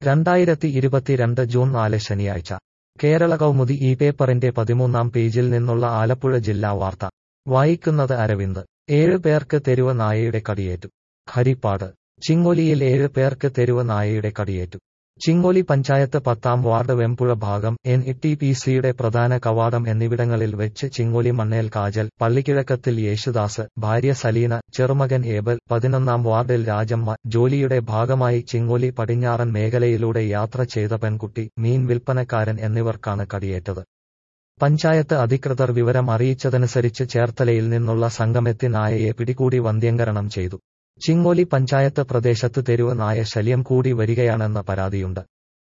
രണ്ടായിരത്തി ഇരുപത്തിരണ്ട് ജൂൺ നാല് ശനിയാഴ്ച കേരള കൗമുദി ഈ പേപ്പറിന്റെ പതിമൂന്നാം പേജിൽ നിന്നുള്ള ആലപ്പുഴ ജില്ലാ വാർത്ത വായിക്കുന്നത് അരവിന്ദ് ഏഴ് പേർക്ക് തെരുവ് നായയുടെ കടിയേറ്റു ഹരിപ്പാട് ചിങ്ങോലിയിൽ ഏഴ് പേർക്ക് തെരുവ് നായയുടെ കടിയേറ്റു ചിങ്ങോലി പഞ്ചായത്ത് പത്താം വാർഡ് വെമ്പുഴ ഭാഗം എൻ ഇ ടി പി സിയുടെ പ്രധാന കവാടം എന്നിവിടങ്ങളിൽ വെച്ച് ചിങ്ങോലി മണ്ണേൽ കാജൽ പള്ളിക്കിഴക്കത്തിൽ യേശുദാസ് ഭാര്യ സലീന ചെറുമകൻ ഏബൽ പതിനൊന്നാം വാർഡിൽ രാജമ്മ ജോലിയുടെ ഭാഗമായി ചിങ്ങോലി പടിഞ്ഞാറൻ മേഖലയിലൂടെ യാത്ര ചെയ്ത പെൺകുട്ടി മീൻ വിൽപ്പനക്കാരൻ എന്നിവർക്കാണ് കടിയേറ്റത് പഞ്ചായത്ത് അധികൃതർ വിവരം അറിയിച്ചതനുസരിച്ച് ചേർത്തലയിൽ നിന്നുള്ള സംഘമെത്തി നായയെ പിടികൂടി വന്ധ്യംകരണം ചെയ്തു ചിങ്ങോലി പഞ്ചായത്ത് പ്രദേശത്ത് തെരുവ് നായ ശല്യം കൂടി വരികയാണെന്ന പരാതിയുണ്ട്